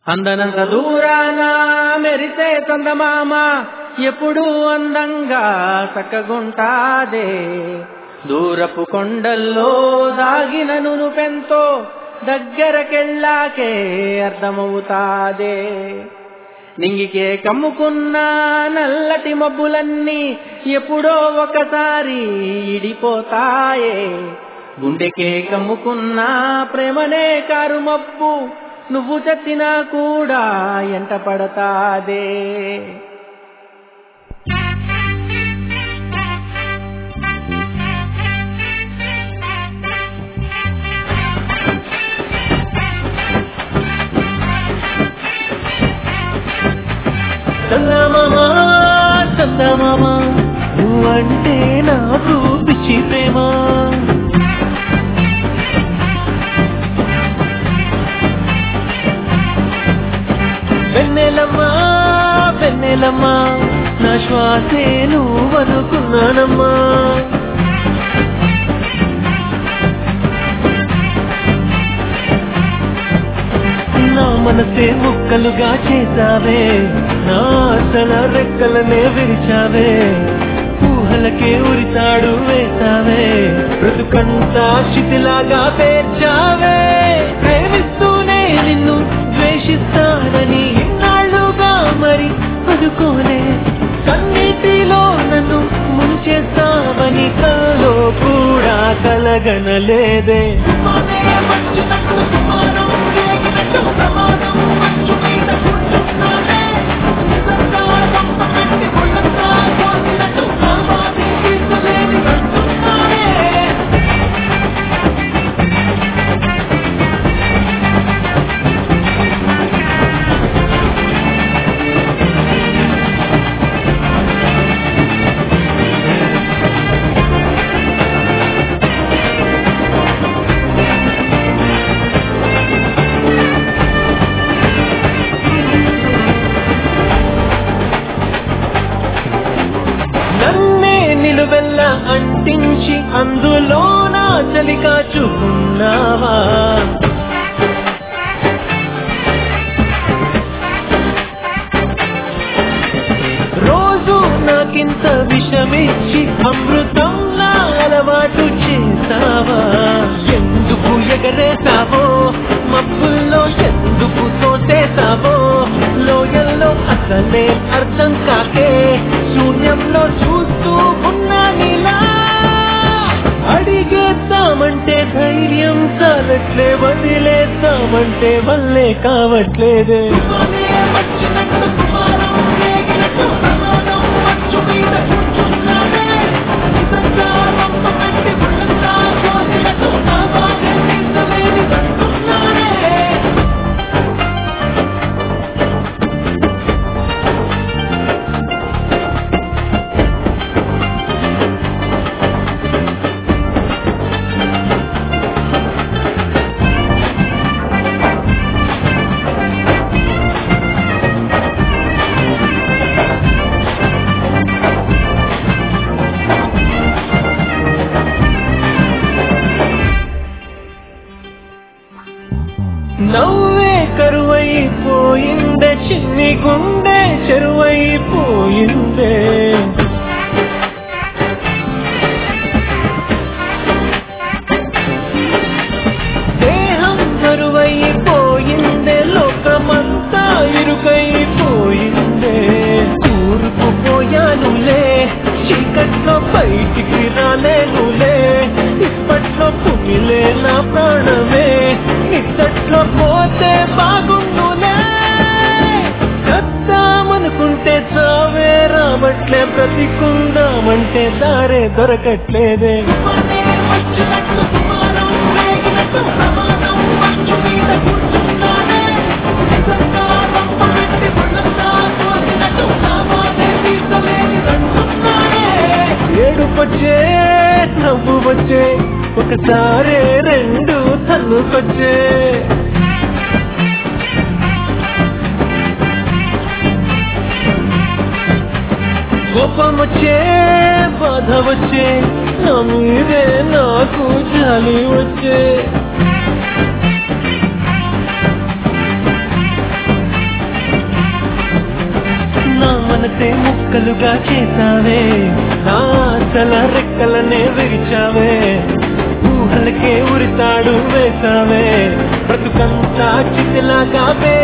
అందనంత దూరాన మెరిసే చందమామ ఎప్పుడూ అందంగా చక్కగుంటాదే దూరపు కొండల్లో దాగిన నునుపెంతో దగ్గరకెళ్ళాకే అర్థమవుతాదే నింగికే కమ్ముకున్న నల్లటి మబ్బులన్నీ ఎప్పుడో ఒకసారి ఇడిపోతాయే గుండెకే కమ్ముకున్న ప్రేమనే కారు మబ్బు నువ్వు చచ్చినా కూడా ఎంట పడతాదే చందమామ చందమామ నువ్వంటే నాకు పిచ్చి ప్రేమ వెన్నెలమ్మా వెన్నెలమ్మా నా శ్వాసే నువ్వనుకున్నానమ్మా నా మనసే ముక్కలుగా చేసావే నా ఆశల రెక్కలనే విరిచావే ఊహలకే ఉరితాడు వేసావే బ్రతుకంతా శిథిలాగా పేర్చావే ప్రేమిస్తూనే నిన్ను ద్వేషిస్తానని ఇన్నాళ్ళుగా మరి అనుకోలే కన్నీటిలో నన్ను ముంచేస్తావని కలో కూడా కలగనలేదే నన్నే నిలువెల్ల అంటించి అందులో నా చలి కాచుకున్నావా రోజు నాకింత విషమిచ్చి అమృతంలా అలవాటు చేసావా ఎందుకు ఎగరేసావో మబ్బుల్లో ఎందుకు తోసేసావో లోయల్లో అసలే అర్థం కాకే శూన్యంలో చూస్తూ ఉన్నా నీలా అడిగేద్దామంటే ధైర్యం చాలట్లే వదిలేద్దామంటే వల్లే కావట్లేదే నవ్వే కరువైపోయిందే చిన్ని గుండె చెరువైపోయిందే దేహం కరువైపోయిందే లోకమంతా ఇరుకైపోయిందే కూరుకుపోయానులే చీకట్లో బయటికి రాలేనులే ఇప్పట్లో కుమిలే నా ప్రాణమే ఇద్దట్లో పోతే బాగుండులే కద్దామనుకుంటే చావే రావట్లే బ్రతికుందామంటే దారే దొరకట్లేదే ఏడుపొచ్చే నవ్వు వచ్చే ఒకసారి రెండు తన్నుకొచ్చే కోపం వచ్చే బాధ వచ్చే నా మీదే నాకు జాలి వచ్చే ముక్కలుగా చేసావే నా ఆశల రెక్కలనే విరిచావే ఊహలకే ఉరితాడు వేసావే బ్రతుకంతా చితిలాగా